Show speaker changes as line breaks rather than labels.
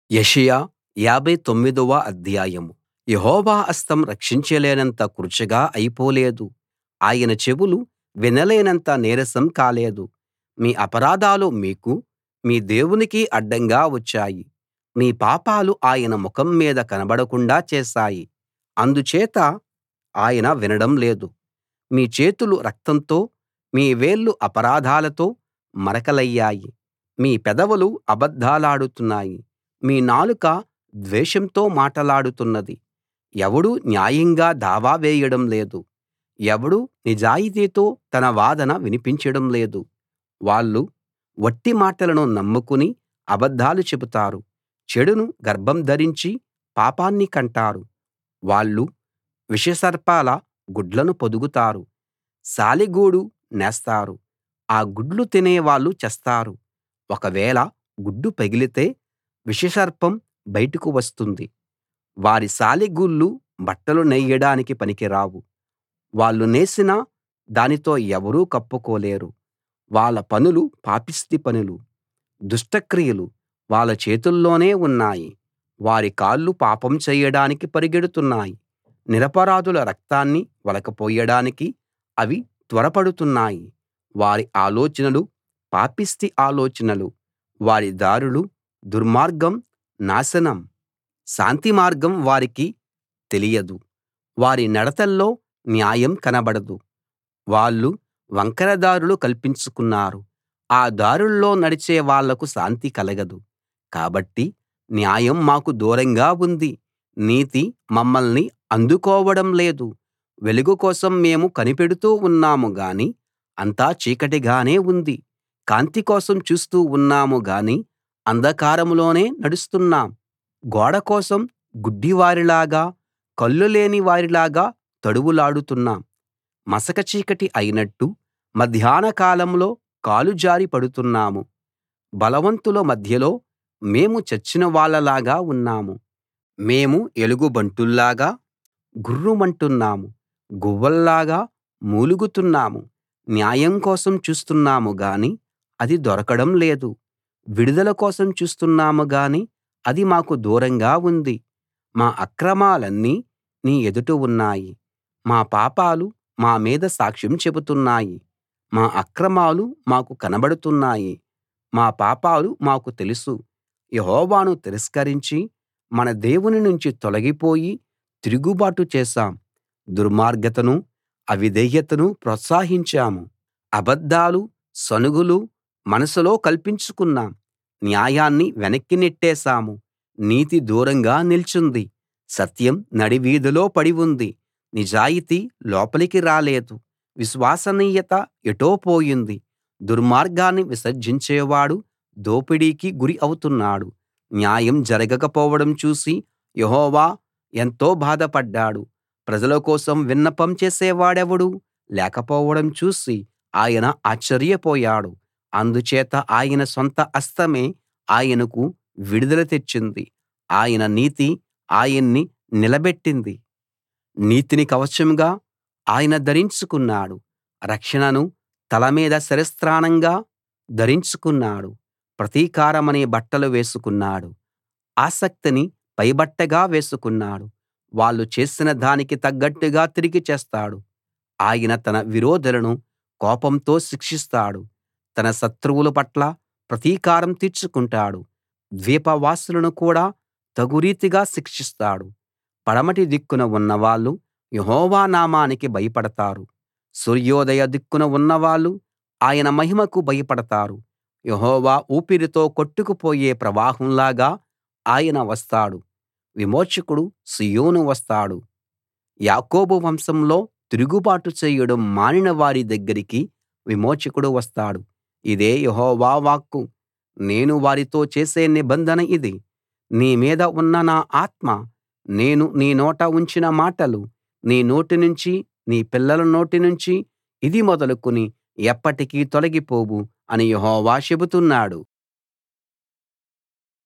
యెషయా 59 వ అధ్యాయం యెహోవా హస్తం రక్షించలేనంత కురుచగా అయిపోలేదు ఆయన చెవులు వినలేనంత నీరసం కాలేదు మీ అపరాధాలు మీకూ మీ దేవునికీ అడ్డంగా వచ్చాయి మీ పాపాలు ఆయన ముఖం మీద కనబడకుండా చేశాయి అందుచేత ఆయన వినడం లేదు మీ చేతులు రక్తంతో మీ వేళ్లు అపరాధాలతో మరకలయ్యాయి మీ పెదవులు అబద్ధాలాడుతున్నాయి మీ నాలుక ద్వేషంతో మాటలాడుతున్నది ఎవడూ న్యాయంగా దావా వేయడం లేదు ఎవడూ నిజాయితీతో తన వాదన వినిపించడం లేదు వాళ్ళు వట్టి మాటలను నమ్ముకుని అబద్ధాలు చెబుతారు చెడును గర్భం ధరించి పాపాన్ని కంటారు వాళ్ళు విషసర్పాల గుడ్లను పొదుగుతారు సాలెగూడు నేస్తారు ఆ గుడ్లు తినేవాళ్ళు చస్తారు ఒకవేళ గుడ్డు పగిలితే విషసర్పం బయటకు వస్తుంది వారి సాలెగూళ్ళు బట్టలు నేయడానికి పనికిరావు వాళ్ళు నేసిన దానితో ఎవరూ కప్పుకోలేరు వాళ్ళ పనులు పాపిష్టి పనులు దుష్టక్రియలు వాళ్ళ చేతుల్లోనే ఉన్నాయి వారి కాళ్ళు పాపం చేయడానికి పరిగెడుతున్నాయి నిరపరాధుల రక్తాన్ని ఒలకపోయడానికి అవి త్వరపడుతున్నాయి వారి ఆలోచనలు పాపిష్టి ఆలోచనలు వారి దారులు దుర్మార్గం నాశనం శాంతి మార్గం వారికి తెలియదు వారి నడతల్లో న్యాయం కనబడదు వాళ్ళు వంకర దారులు కల్పించుకున్నారు ఆ దారుల్లో నడిచే వాళ్లకు శాంతి కలగదు కాబట్టి న్యాయం మాకు దూరంగా ఉంది నీతి మమ్మల్ని అందుకోవడం లేదు వెలుగు కోసం మేము కనిపెడుతూ ఉన్నాం గానీ అంతా చీకటిగానే ఉంది కాంతి కోసం చూస్తూ ఉన్నాం గానీ అంధకారంలోనే నడుస్తున్నాం గోడ కోసం గుడ్డివారిలాగా కళ్ళు లేని వారిలాగా తడవులాడుతున్నాం మసక చీకటి అయినట్టు మధ్యాహ్న కాలంలో కాలు జారి పడుతున్నాం బలవంతుల మధ్యలో మేము చచ్చిన వాళ్ళలాగా ఉన్నాం మేము ఎలుగుబంటుల్లాగా గుర్రుమంటున్నాం గువ్వల్లాగా మూలుగుతున్నాం న్యాయం కోసం చూస్తున్నాం గానీ అది దొరకడం లేదు విడుదల కోసం చూస్తున్నాం గానీ అది మాకు దూరంగా ఉంది మా అక్రమాలన్నీ నీ ఎదుట ఉన్నాయి మా పాపాలు మా మీద సాక్ష్యం చెబుతున్నాయి మా అక్రమాలు మాకు కనబడుతున్నాయి మా పాపాలు మాకు తెలుసు యెహోవాను తిరస్కరించి మన దేవుని నుంచి తొలగిపోయి తిరుగుబాటు చేశాం దుర్మార్గతను అవిధేయతను ప్రోత్సహించాము అబద్ధాలు సణుగులు మనసులో కల్పించుకున్నాం న్యాయాన్ని వెనక్కి నెట్టేశాము నీతి దూరంగా నిల్చుంది సత్యం నడివీధిలో పడి ఉంది నిజాయితీ లోపలికి రాలేదు విశ్వసనీయత ఎటో పోయింది దుర్మార్గాన్ని విసర్జించేవాడు దోపిడీకి గురి అవుతున్నాడు న్యాయం జరగకపోవడం చూసి యెహోవా ఎంతో బాధపడ్డాడు ప్రజల కోసం విన్నపం చేసేవాడెవడు లేకపోవడం చూసి ఆయన ఆశ్చర్యపోయాడు అందుచేత ఆయన సొంత హస్తమే ఆయనకు విడుదల తెచ్చింది ఆయన నీతి ఆయన్ని నిలబెట్టింది నీతిని కవచంగా ఆయన ధరించుకున్నాడు రక్షణను తల మీద శిరస్త్రాణంగా ధరించుకున్నాడు ప్రతీకారమనే బట్టలు వేసుకున్నాడు ఆసక్తిని పైబట్టగా వేసుకున్నాడు వాళ్ళు చేసిన దానికి తగ్గట్టుగా తిరిగి చేస్తాడు ఆయన తన విరోధులను కోపంతో శిక్షిస్తాడు తన శత్రువుల పట్ల ప్రతీకారం తీర్చుకుంటాడు ద్వీపవాసులను కూడా తగురీతిగా శిక్షిస్తాడు పడమటి దిక్కున ఉన్నవాళ్ళు యెహోవా నామానికి భయపడతారు సూర్యోదయ దిక్కున ఉన్నవాళ్ళు ఆయన మహిమకు భయపడతారు యెహోవా ఊపిరితో కొట్టుకుపోయే ప్రవాహంలాగా ఆయన వస్తాడు విమోచకుడు సీయోను వస్తాడు యాకోబు వంశంలో తిరుగుబాటు చేయడం మానిన వారి దగ్గరికి విమోచకుడు వస్తాడు ఇదే యెహోవా వాక్కు నేను వారితో చేసే నిబంధన ఇది నీ మీద ఉన్న నా ఆత్మ నేను నీ నోట ఉంచిన మాటలు నీ నోటి నుంచి నీ పిల్లల నోటి నుంచి ఇది మొదలుకుని ఎప్పటికీ తొలగిపోవు అని యెహోవా చెబుతున్నాడు